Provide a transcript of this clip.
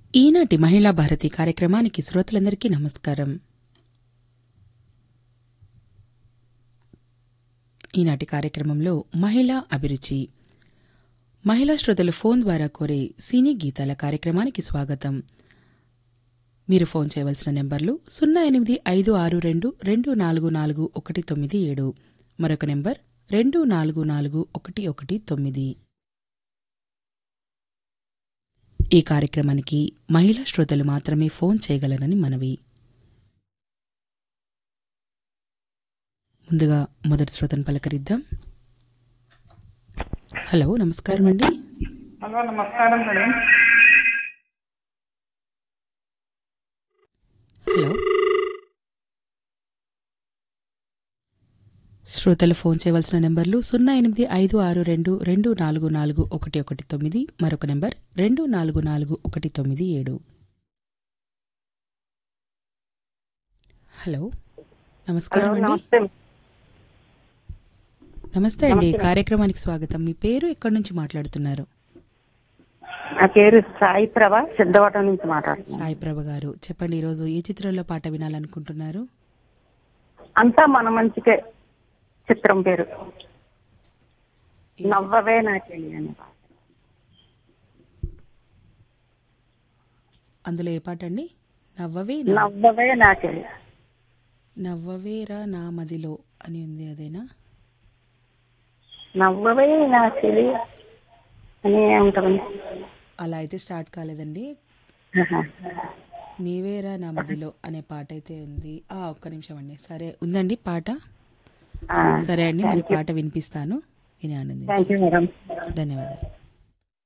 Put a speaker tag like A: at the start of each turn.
A: ఈనాటి మహిళా భారతి కార్యక్రమానికి శ్రోతలందరికీ నమస్కారం ఈనాటి కార్యక్రమంలో మహిళా అభిరుచి మహిళా శ్రోతలు ఫోన్ ద్వారా కోరే సినీ గీతాల కార్యక్రమానికి స్వాగతం మీరు ఫోన్ చేయవలసిన నెంబర్లు సున్నా ఎనిమిది ఐదు ఆరు రెండు రెండు నాలుగు నాలుగు ఒకటి తొమ్మిది ఏడు మరొక నెంబర్ రెండు నాలుగు నాలుగు ఒకటి ఒకటి తొమ్మిది ఈ కార్యక్రమానికి మహిళా శ్రోతలు మాత్రమే ఫోన్ చేయగలరని మనవి ముందుగా మొదటి శ్రోతను పలకరిద్దాం హలో నమస్కారం అండి
B: హలో నమస్కారం మేడం
A: హలో శ్రోతలు ఫోన్ చేయవలసిన నెంబర్లు సున్నా ఎనిమిది ఐదు ఆరు రెండు రెండు నాలుగు నాలుగు ఒకటి ఒకటి తొమ్మిది మరొక నెంబర్ రెండు నాలుగు నాలుగు ఒకటి తొమ్మిది ఏడు హలో నమస్కారం
B: హలో
A: అండి
B: నమస్తే
A: నమస్తే అండి కార్యక్రమానికి స్వాగతం మీ పేరు ఎక్కడి నుంచి మాట్లాడుతున్నారు
B: నా పేరు సాయి ప్రభ సిద్ధవటం నుంచి మాట్లాడుతున్నాను
A: సాయి ప్రభ గారు చెప్పండి ఈరోజు ఏ చిత్రంలో పాట వినాలనుకుంటున్నారు
B: అంతా మన మంచికే చిత్రం పేరు నవ్వవే నాకెళ్ళి అని
A: అందులో ఏ పాట అండి నవ్వవే నా-
B: నవ్వవే నాకెళ్ళి
A: నవ్వవేరా నా మదిలో అని ఉంది అదేనా
B: నవ్వవే నాకెళ్ళి అని ఉంటుంది
A: అలా అయితే స్టార్ట్ కాలేదండి నీవేరా నా మదిలో అనే పాట అయితే ఉంది ఆ ఒక్క నిమిషం అండి సరే ఉందండి పాట సరే అండి మరి పాట వినిపిస్తాను విని ఆనందించండి
B: థ్యాంక్ యూ మేడం
A: ధన్యవాదాలు